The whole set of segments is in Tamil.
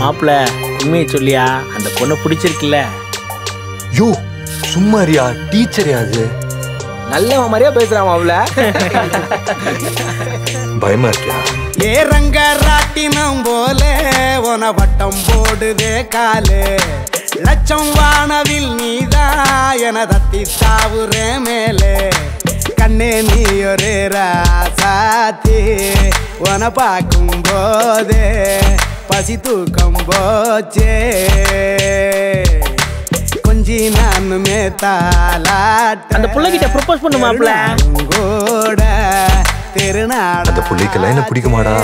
மாப்பிள்ள உண்மையை சொல்லியா அந்த பொண்ணை பிடிச்சிருக்குல்ல யோ சும்மாரியா டீச்சர் அது நல்லவன் மாதிரியா பேசுறான் அவள பயமா இருக்கியா ஏ ரங்க ராட்டினம் போல உன வட்டம் போடுதே காலு லட்சம் வானவில் நீதா என தத்தி தாவுறே மேலே கண்ணே நீ ஒரு ராசாத்தி உன பார்க்கும் போதே பசி தூக்கம் போச்சே கொஞ்சி நானுமே தாலாட்ட அந்த புள்ளைகிட்ட ப்ரொபோஸ் பண்ணு மாப்பிள்ள கூட திருநாட அந்த புள்ளைக்கெல்லாம் என்ன பிடிக்குமாடா?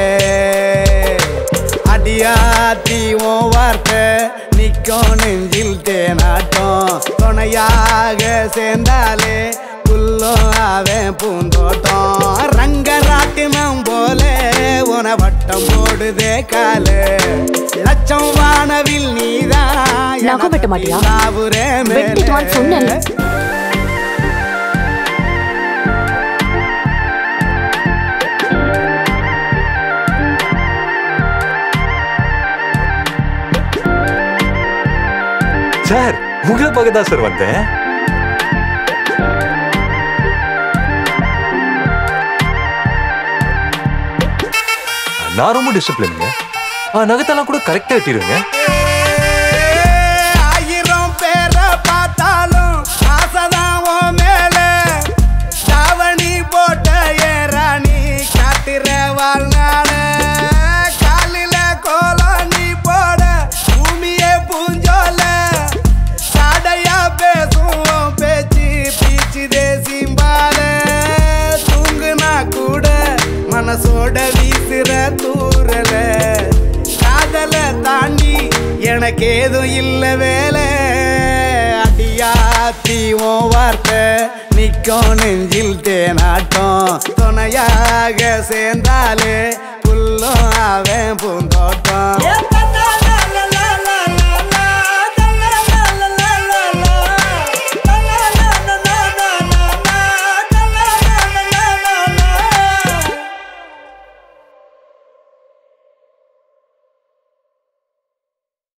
அடியாத்தி ஓ வார்த்தை நிக்கும் நெஞ்சில் தேனாட்டம் துணையாக சேர்ந்தாலே புல்லும் அவன் பூந்தோட்டம் ரங்கராட்டினம் போல உன வட்டம் போடுதே காலு லட்சம் வானவில் நீதான் நகம் வெட்ட மாட்டியா? தாவுரே வெட்டிட்டு வான்னு சொன்னேன்ல. சார் உங்களை பார்க்க தான் சார் வந்தேன் நான் ரொம்ப டிசிப்ளினுங்க நகத்தெல்லாம் கூட கரெக்டா வெட்டிடுவேங்க ஆயிரம் பேரை பார்த்தாலும் ஆசைதான் உன் மேல தாவணி போட்ட ஏறாணி காட்டுற வாழ்நாள காலில கோலம் நீ போட பூமியே பூஞ்சோல சாடையா பேசும் உன் பேச்சு பீச்சு தேசிம்பால தூங்குனா கூட மனசோட வீசுற தூரல காதல தாண்டி எனக்கு ஏதும் இல்ல வேலை அடியாத்தி ஓ வார்த்தை நிக்கும் நெஞ்சில் தேனாட்டம் துணையாக சேர்ந்தாலே புல்லும் அவன் பூந்தோட்டம்